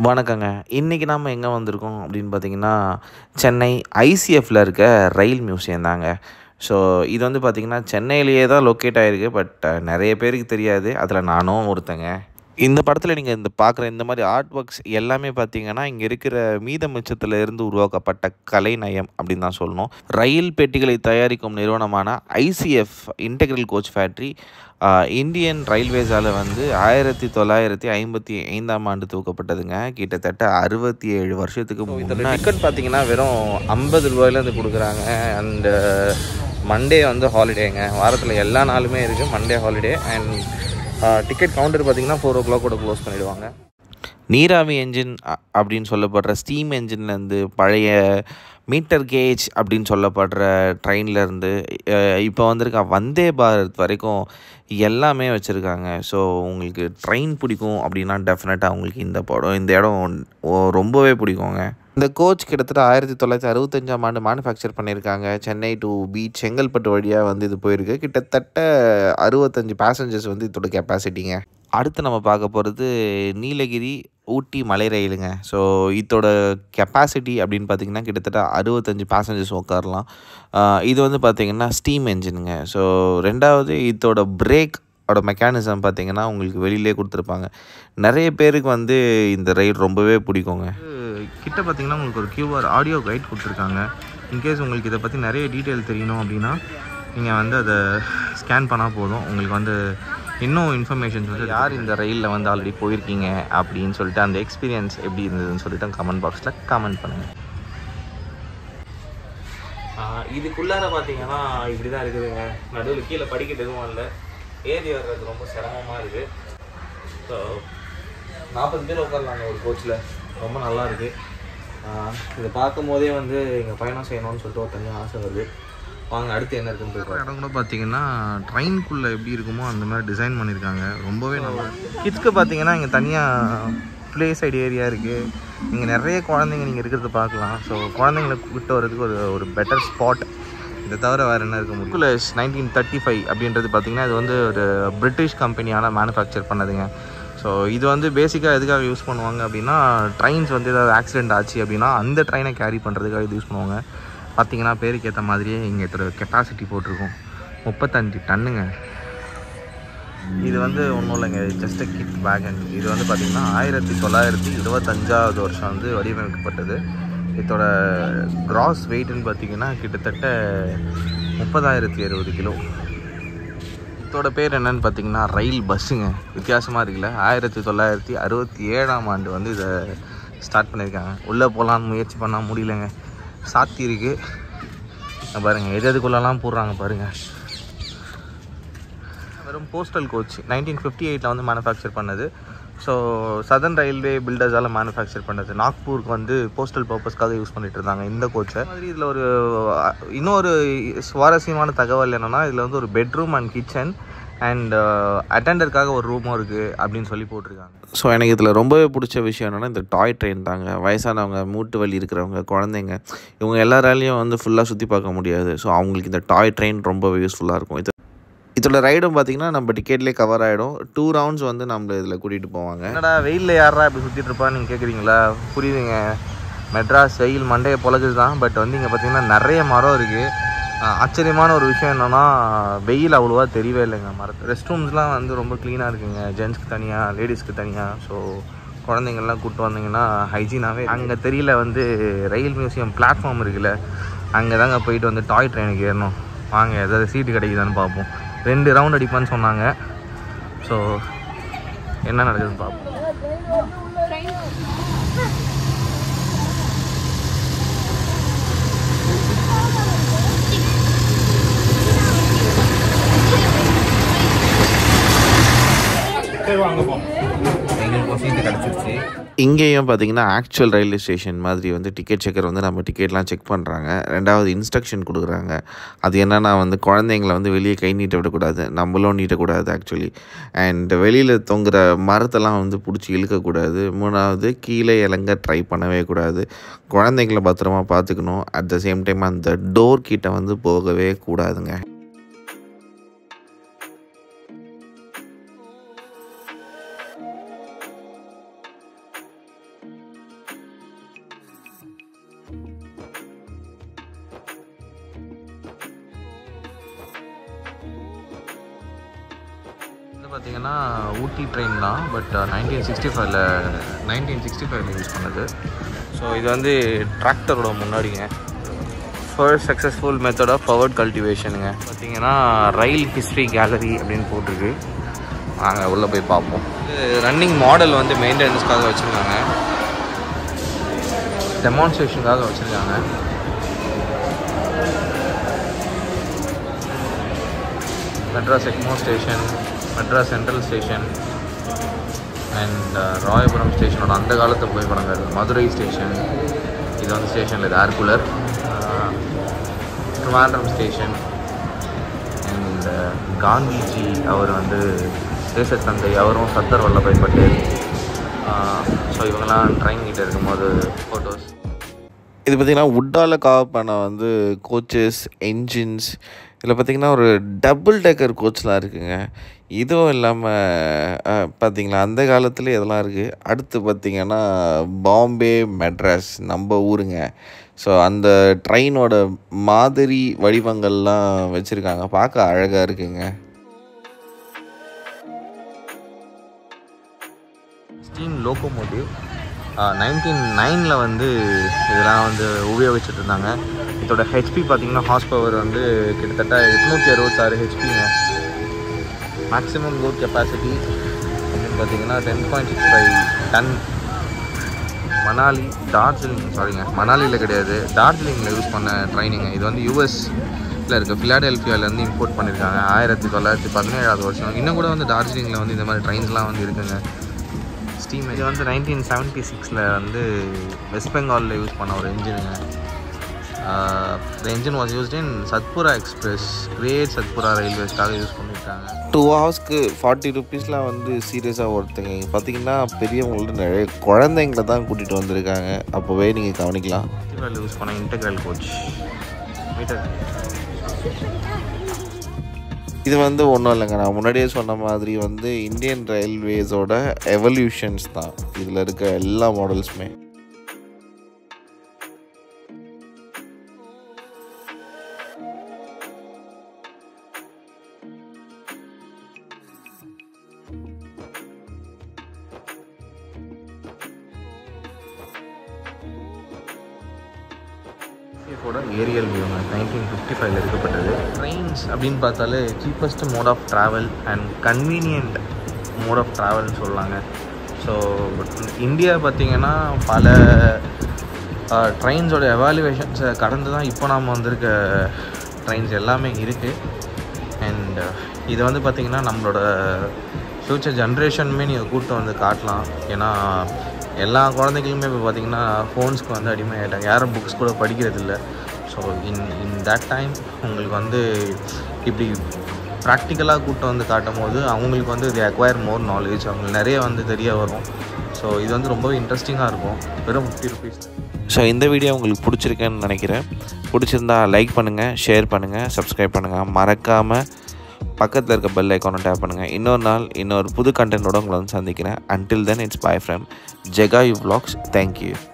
வணக்கங்க இன்றைக்கி நாம் எங்கே வந்திருக்கோம் அப்படின்னு பார்த்தீங்கன்னா சென்னை ஐசிஎஃப்ல இருக்க ரயில் மியூசியம் தாங்க ஸோ இது வந்து பார்த்திங்கன்னா சென்னையிலேயே தான் லொக்கேட் ஆகிருக்கு பட் நிறைய பேருக்கு தெரியாது அதில் நானும் ஒருத்தங்க இந்த படத்தில் நீங்கள் இந்த பார்க்குற இந்த மாதிரி ஆர்ட் ஒர்க்ஸ் எல்லாமே பார்த்தீங்கன்னா இங்கே இருக்கிற மீத மிச்சத்தில் இருந்து உருவாக்கப்பட்ட கலைநயம் அப்படின்னு தான் சொல்லணும் ரயில் பெட்டிகளை தயாரிக்கும் நிறுவனமான ICF integral coach factory Indian ரயில்வேஸால் வந்து ஆயிரத்தி தொள்ளாயிரத்தி ஐம்பத்தி ஐந்தாம் ஆண்டு துவக்கப்பட்டதுங்க கிட்டத்தட்ட அறுபத்தி ஏழு வருஷத்துக்கு இதில் டிக்கெட் பார்த்தீங்கன்னா வெறும் ஐம்பது ரூபாயிலேருந்து கொடுக்குறாங்க அண்டு மண்டே வந்து ஹாலிடேங்க வாரத்தில் எல்லா நாளுமே இருக்குது Monday holiday and ticket counter பார்த்தீங்கன்னா ஃபோர் ஓ கிளாக் கூட க்ளோஸ் பண்ணிவிடுவாங்க நீராவி என்ஜின் அப்படின்னு சொல்லப்படுற ஸ்டீம் என்ஜின்லேருந்து பழைய மீட்டர் கேஜ் அப்படின்னு சொல்லப்படுற ட்ரெயின்லேருந்து இப்போ வந்திருக்க வந்தே பாரத் வரைக்கும் எல்லாமே வச்சுருக்காங்க ஸோ உங்களுக்கு ட்ரெயின் பிடிக்கும் அப்படின்னா டெஃபினட்டாக உங்களுக்கு இந்த படம் இந்த இடம் ரொம்பவே பிடிக்குங்க இந்த கோச் கிட்டத்தட்ட ஆயிரத்தி தொள்ளாயிரத்தி அறுபத்தஞ்சாம் ஆண்டு மேனுஃபேக்சர் பண்ணியிருக்காங்க சென்னை டு பீச் செங்கல்பட்டு வழியாக வந்து இது போயிருக்கு கிட்டத்தட்ட அறுபத்தஞ்சு பேசஞ்சர்ஸ் வந்து இதோட கெப்பாசிட்டிங்க அடுத்து நம்ம பார்க்க போகிறது நீலகிரி ஊட்டி மலை ரயிலுங்க ஸோ இதோட கெப்பாசிட்டி அப்படின்னு பார்த்தீங்கன்னா கிட்டத்தட்ட அறுபத்தஞ்சு பேசஞ்சர்ஸ் உட்காரலாம் இது வந்து பார்த்திங்கன்னா ஸ்டீம் என்ஜினுங்க ஸோ ரெண்டாவது இதோட பிரேக் அதோட மெக்கானிசம் பார்த்தீங்கன்னா உங்களுக்கு வெளியிலே கொடுத்துருப்பாங்க நிறைய பேருக்கு வந்து இந்த ரைட் ரொம்பவே பிடிக்குங்க கிட்ட பார்த்தீங்கன்னா உங்களுக்கு ஒரு கியூஆர் ஆடியோ கைட் கொடுத்துருக்காங்க இன்கேஸ் உங்களுக்கு இதை பற்றி நிறைய டீட்டெயில் தெரியணும் அப்படின்னா நீங்கள் வந்து அதை ஸ்கேன் பண்ணால் போதும் உங்களுக்கு வந்து இன்னும் இன்ஃபர்மேஷன்ஸ் வந்து யார் இந்த ரயிலில் வந்து ஆல்ரெடி போயிருக்கீங்க அப்படின்னு சொல்லிட்டு அந்த எக்ஸ்பீரியன்ஸ் எப்படி இருந்ததுன்னு சொல்லிட்டு கமெண்ட் பாக்ஸில் கமெண்ட் பண்ணுங்கள் இதுக்குள்ளார பார்த்தீங்கன்னா இப்படி தான் இருக்குதுங்க நடுவில் கீழே படிக்கட்டு எதுவும் இல்லை ஏறி வர்றது ரொம்ப சிரமமாக இருக்குது ஸோ நாற்பது பேர் உட்காரலாங்க ஒரு கோச்சில் ரொம்ப நல்லா இருக்குது இதை பார்க்கும் போதே வந்து எங்கள் பயணம் செய்யணும்னு சொல்லிட்டு ஒரு தனியாக ஆசை வருது வாங்க அடுத்து என்ன இருக்குன்னு போய் இடம் கூட பார்த்தீங்கன்னா ட்ரெயின்குள்ளே எப்படி இருக்குமோ அந்த மாதிரி டிசைன் பண்ணியிருக்காங்க ரொம்பவே நல்லா கிட்ஸ்க்கு பார்த்தீங்கன்னா இங்கே தனியாக ப்ளே சைடு ஏரியா இருக்குது இங்கே நிறைய குழந்தைங்க நீங்கள் இருக்கிறத பார்க்கலாம் ஸோ குழந்தைங்களை கூப்பிட்டு வரதுக்கு ஒரு ஒரு பெட்டர் ஸ்பாட் இதை தவிர வேறு என்ன இருக்க முடியும் குலஸ் நைன்டீன் தேர்ட்டி ஃபைவ் அப்படின்றது பார்த்திங்கன்னா இது வந்து ஒரு பிரிட்டிஷ் கம்பெனியான மேனுஃபேக்சர் பண்ணதுங்க ஸோ இது வந்து பேசிக்காக எதுக்காக யூஸ் பண்ணுவாங்க அப்படின்னா ட்ரெயின்ஸ் வந்து ஏதாவது ஆக்சிடென்ட் ஆச்சு அப்படின்னா அந்த ட்ரெயினை கேரி பண்ணுறதுக்காக இது யூஸ் பண்ணுவாங்க பார்த்தீங்கன்னா பேருக்கு ஏற்ற மாதிரியே இங்கே இதோட கெப்பாசிட்டி போட்டிருக்கோம் முப்பத்தஞ்சு டன்னுங்க இது வந்து ஒன்றும் இல்லைங்க ஜஸ்ட் கிட் வேகன் இது வந்து பார்த்திங்கன்னா ஆயிரத்தி தொள்ளாயிரத்தி இருபத்தஞ்சாவது வருஷம் வந்து வடிவமைக்கப்பட்டது இதோட கிராஸ் வெயிட்னு பார்த்திங்கன்னா கிட்டத்தட்ட முப்பதாயிரத்தி அறுபது கிலோ இதோட பேர் என்னன்னு பார்த்தீங்கன்னா ரயில் பஸ்ஸுங்க வித்தியாசமாக இருக்குல்ல ஆயிரத்தி தொள்ளாயிரத்தி அறுபத்தி ஏழாம் ஆண்டு வந்து இதை ஸ்டார்ட் பண்ணியிருக்காங்க உள்ளே போகலான்னு முயற்சி பண்ணால் முடியலங்க சாத்தி இருக்குது பாருங்கள் எது எதுக்குள்ளெல்லாம் போடுறாங்க பாருங்கள் வெறும் போஸ்டல் கோச் நைன்டீன் ஃபிஃப்டி எயிட்டில் வந்து மேனுஃபேக்சர் பண்ணது ஸோ சதர்ன் ரயில்வே பில்டர்ஸால் மேனுஃபேக்சர் பண்ணது நாக்பூருக்கு வந்து போஸ்டல் பர்பஸ்க்காக யூஸ் பண்ணிட்டு இருந்தாங்க இந்த கோச்சை மாதிரி இதில் ஒரு இன்னொரு சுவாரஸ்யமான தகவல் என்னென்னா இதில் வந்து ஒரு பெட்ரூம் அண்ட் கிச்சன் அண்ட் அட்டெண்டருக்காக ஒரு ரூமும் இருக்குது அப்படின்னு சொல்லி போட்டிருக்காங்க ஸோ எனக்கு இதில் ரொம்பவே பிடிச்ச விஷயம் என்னென்னா இந்த டாய் ட்ரெயின் தாங்க வயசானவங்க மூட்டு வலி இருக்கிறவங்க குழந்தைங்க இவங்க எல்லாராலையும் வந்து ஃபுல்லாக சுற்றி பார்க்க முடியாது ஸோ அவங்களுக்கு இந்த டாய் ட்ரெயின் ரொம்பவே யூஸ்ஃபுல்லாக இருக்கும் இது இதோட ரைடும் பார்த்தீங்கன்னா நம்ம டிக்கெட்லேயே கவர் ஆகிடும் டூ ரவுண்ட்ஸ் வந்து நம்மள இதில் கூட்டிகிட்டு போவாங்க என்னடா வெயிலில் யாரா இப்படி சுற்றிட்டு இருப்பான்னு நீங்கள் கேட்குறீங்களா புரியுதுங்க மெட்ராஸ் வெயில் மண்டையை பொழகுது தான் பட் வந்து இங்கே பார்த்தீங்கன்னா நிறைய மரம் இருக்குது ஆச்சரியமான ஒரு விஷயம் என்னென்னா வெயில் அவ்வளோவா தெரியவே இல்லைங்க மரத்து ரெஸ்ட் ரூம்ஸ்லாம் வந்து ரொம்ப க்ளீனாக இருக்குங்க ஜென்ஸ்க்கு தனியாக லேடிஸ்க்கு தனியாக ஸோ குழந்தைங்கள்லாம் கூப்பிட்டு வந்தீங்கன்னா ஹைஜீனாகவே அங்கே தெரியல வந்து ரயில் மியூசியம் பிளாட்ஃபார்ம் இருக்குல்ல அங்கே தாங்க போயிட்டு வந்து டாய் ட்ரெயினுக்கு ஏறணும் வாங்க ஏதாவது சீட்டு கிடைக்குதான்னு பார்ப்போம் ரெண்டு ரவுண்ட் அடிப்பான்னு சொன்னாங்க ஸோ என்ன நடக்குதுன்னு பார்ப்போம் எங்களுக்கு சீட்டு கிடச்சிருச்சு இங்கேயும் பார்த்தீங்கன்னா ஆக்சுவல் ரயில்வே ஸ்டேஷன் மாதிரி வந்து டிக்கெட் செக்கர் வந்து நம்ம டிக்கெட்லாம் செக் பண்ணுறாங்க ரெண்டாவது இன்ஸ்ட்ரக்ஷன் கொடுக்குறாங்க அது என்னென்னா வந்து குழந்தைங்கள வந்து வெளியே கை நீட்ட விடக்கூடாது நம்மளும் நீட்டக்கூடாது ஆக்சுவலி அண்ட் வெளியில் தொங்குற மரத்தெல்லாம் வந்து பிடிச்சி இழுக்கக்கூடாது மூணாவது கீழே இறங்க ட்ரை பண்ணவே கூடாது குழந்தைங்கள பத்திரமா பார்த்துக்கணும் அட் த சேம் டைம் அந்த டோர் கிட்ட வந்து போகவே கூடாதுங்க பார்த்தீங்கன்னா ஊட்டி ட்ரெயின் தான் பட் நைன்டீன் சிக்ஸ்டி ஃபைவ்ல நைன்டீன் சிக்ஸ்டி ஃபைவ்ல யூஸ் பண்ணது ஸோ இது வந்து டிராக்டரோட முன்னாடிங்க first successful method of powered கல்டிவேஷனுங்க பார்த்தீங்கன்னா ரயில் ஹிஸ்ட்ரி கேலரி அப்படின்னு போட்டிருக்கு நாங்கள் உள்ளே போய் பார்ப்போம் இது ரன்னிங் மாடல் வந்து மெயின்டெனன்ஸ்க்காக வச்சுருக்காங்க டெமான்ஸ்ட்ரேஷனுக்காக வச்சுருக்காங்க Madras Egmore station Madras central station and Royapuram ஸ்டேஷனோட அந்த காலத்து புகைப்படங்கள் மதுரை ஸ்டேஷன் இது வந்து ஸ்டேஷனில் இது air cooler Trivandrum station and Gandhiji அவர் வந்து தேசத்தந்தை அவரும் சர்தார் வல்லபாய் பட்டேல் ஸோ இவங்கெல்லாம் ட்ரெயின் கிட்ட இருக்கும்போது ஃபோட்டோஸ் இது பார்த்திங்கன்னா உட்டால் காவ் பண்ண வந்து கோச்சஸ் என்ஜின்ஸ் இதில் பார்த்திங்கன்னா ஒரு டபுள் டெக்கர் கோச்லாம் இருக்குங்க இதுவும் இல்லாமல் பார்த்திங்களா அந்த காலத்தில் இதெல்லாம் இருக்குது அடுத்து பார்த்திங்கன்னா பாம்பே மெட்ராஸ் நம்ம ஊருங்க ஸோ அந்த ட்ரெயினோட மாதிரி வடிவங்கள்லாம் வச்சுருக்காங்க பார்க்க அழகாக இருக்குங்க ஸ்டீம் லோக்கோமோட்டிவ் நைன்டீன் நைனில் வந்து இதெல்லாம் வந்து உபயோகிச்சுட்டு இருந்தாங்க இதோட ஹெச்பி பார்த்தீங்கன்னா ஹார்ஸ் பவர் வந்து கிட்டத்தட்ட எட்நூற்றி அறுபத்தாறு ஹெச்பிங்க மேக்ஸிமம் லோட் கெப்பாசிட்டி அப்படின்னு பார்த்தீங்கன்னா ten point six five ton Manali Darjeeling சாரிங்க மணாலியில் கிடையாது டார்ஜிலிங்கில் யூஸ் பண்ண ட்ரைனிங்க இது வந்து யூஎஸில் இருக்க ஃபிலாடெல்ஃபியாவிலேருந்து இம்போர்ட் பண்ணியிருக்காங்க ஆயிரத்தி தொள்ளாயிரத்தி பதினேழாவது வருஷம் இன்னும் கூட வந்து டார்ஜிலிங்கில் வந்து இந்த மாதிரி ட்ரெயின்ஸ்லாம் வந்து இருக்குங்க ஸ்டீம் இது வந்து நைன்டீன் செவன்ட்டி சிக்ஸில் வந்து வெஸ்ட் பெங்காலில் யூஸ் பண்ண ஒரு இன்ஜினுங்க the engine was used in Satpura express great Satpura ரயில்வேஸ்க்காக யூஸ் பண்ணியிருக்காங்க டூ ஹவர்ஸ்க்கு ஃபார்ட்டி ருபீஸ்லாம் வந்து சீரியஸாக ஒருத்தங்க இங்கே பார்த்தீங்கன்னா பெரியவங்கள்ட்ட நிறைய குழந்தைங்கள தான் கூட்டிகிட்டு வந்திருக்காங்க அப்போவே நீங்கள் கவனிக்கலாம் யூஸ் பண்ண இன்டெக்ரல் கோச் மீட்டர் இது வந்து ஒன்றும் இல்லைங்க நான் முன்னாடியே சொன்ன மாதிரி வந்து இந்தியன் ரயில்வேஸோட எவல்யூஷன்ஸ் தான் இதில் இருக்க எல்லா மாடல்ஸுமே சேஃபோட ஏரியல் வியூங்க நைன்டீன் ஃபிஃப்டி ஃபைவ்ல இருக்கப்பட்டது ட்ரெயின்ஸ் அப்படின்னு பார்த்தாலே cheapest mode of travel and convenient mode of ட்ராவல்னு சொல்லலாங்க ஸோ இந்தியா பார்த்திங்கன்னா பல ட்ரெயின்ஸோட எவாலுவேஷன்ஸை கடந்து தான் இப்போ நாம் வந்திருக்க ட்ரெயின்ஸ் எல்லாமே இருக்குது அண்ட் இது வந்து பார்த்திங்கன்னா நம்மளோட ஃப்யூச்சர் ஜென்ரேஷனுமே நீங்கள் கூப்பிட்டு வந்து காட்டலாம் ஏன்னா எல்லா குழந்தைகளுமே இப்போ பார்த்திங்கன்னா ஃபோன்ஸ்க்கு வந்து அடிமை ஆகிட்டாங்க யாரும் புக்ஸ் கூட படிக்கிறது இல்லை so in in that time உங்களுக்கு வந்து இப்படி ப்ராக்டிக்கலாக கூப்பிட்டு வந்து காட்டும் போது அவங்களுக்கு வந்து இது அக்வயர் மோர் நாலேஜ் அவங்களுக்கு நிறைய வந்து தெரிய வரும் ஸோ இது வந்து ரொம்ப இன்ட்ரெஸ்டிங்காக இருக்கும் வெறும் ஃபிஃப்டி ருபீஸ் ஸோ இந்த வீடியோ உங்களுக்கு பிடிச்சிருக்கேன்னு நினைக்கிறேன் பிடிச்சிருந்தா லைக் பண்ணுங்கள் ஷேர் பண்ணுங்கள் சப்ஸ்கிரைப் பண்ணுங்கள் மறக்காமல் பக்கத்தில் இருக்க பெல் ஐக்கானை டேப் பண்ணுங்கள் இன்னொரு நாள் இன்னொரு புது கண்டென்ட்டோட உங்களை வந்து சந்திக்கிறேன் until then it's bye from ஜெகாயு vlogs தேங்க்யூ